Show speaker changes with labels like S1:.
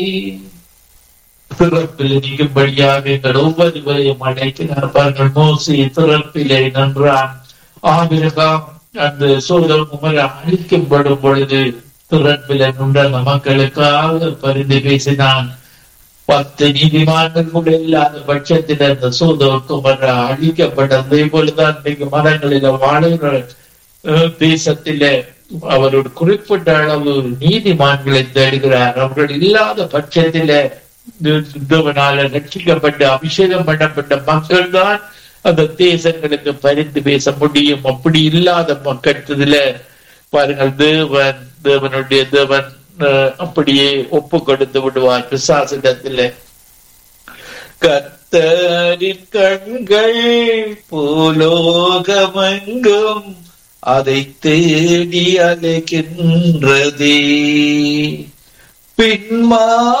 S1: பிறப்பில் நீக்கும்படியாக எங்கள் ஒவ்வொருவரையும் அழைக்கிறார் பாருங்கள் மோசி பிறப்பிலே நன்றான் ஆபிரகாம் அந்த சோதம் உமர அழிக்கப்படும் பொழுது பிறப்பில நின்ற மக்களுக்காக பரிந்து பேசினான் பத்து நீதிமான்கள் கூட இல்லாத பட்சத்தில் அந்த சோதகுமர அழிக்கப்பட்டது போலதான் இன்னைக்கு மதங்களில வாழுகிற அஹ், தேசத்திலே அவர் ஒரு குறிப்பிட்ட அளவு நீதிமான்களை தேடுகிறார் அவர்கள் இல்லாத பட்சத்திலே தே- தேவனால ரட்சிக்கப்பட்டு அபிஷேகம் பண்ணப்பட்ட மக்கள் தான் அந்த தேசங்களுக்கு பரிந்து பேச முடியும் அப்படி இல்லாத மக்கள் பாருங்கள் தேவன் தேவனுடைய தேவன் அஹ், அப்படியே ஒப்பு கொடுத்து விடுவார் பிசாசிடத்திலே கத்தரின் கண்கள் பூலோகமெங்கும் அதை தேடி அலைகின்றதே பின்மா